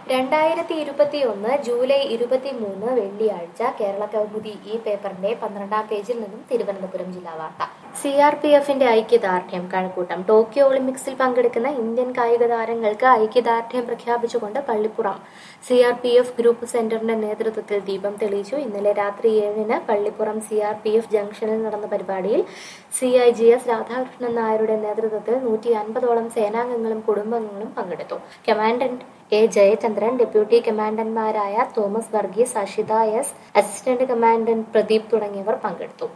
രണ്ടായിരത്തി ഇരുപത്തി ഒന്ന് ജൂലൈ ഇരുപത്തി മൂന്ന് വെള്ളിയാഴ്ച കേരള കൗമുദി ഈ പേപ്പറിന്റെ പന്ത്രണ്ടാം പേജിൽ നിന്നും തിരുവനന്തപുരം ജില്ലാ വാർത്ത സി ആർ പി എഫിന്റെ ഐക്യദാർഢ്യം കഴക്കൂട്ടം ടോക്കിയോ ഒളിമ്പിക്സിൽ പങ്കെടുക്കുന്ന ഇന്ത്യൻ കായിക താരങ്ങൾക്ക് ഐക്യദാർഢ്യം പ്രഖ്യാപിച്ചുകൊണ്ട് Pallippuram C R P F group സെന്ററിന്റെ നേതൃത്വത്തിൽ ദീപം തെളിയിച്ചു ഇന്നലെ രാത്രി ഏഴിന് Pallippuram C R P F ജംഗ്ഷനിൽ നടന്ന പരിപാടിയിൽ C I G S Radhakrishnan നായരുടെ നേതൃത്വത്തിൽ നൂറ്റി അൻപതോളം സേനാംഗങ്ങളും കുടുംബാംഗങ്ങളും പങ്കെടുത്തു കമാൻഡന്റ് എ ജയചന്ദ്രൻ ഡെപ്യൂട്ടി കമാൻഡന്മാരായ Thomas Varghese Ashitha S assistant commandant Pradeep തുടങ്ങിയവർ പങ്കെടുത്തു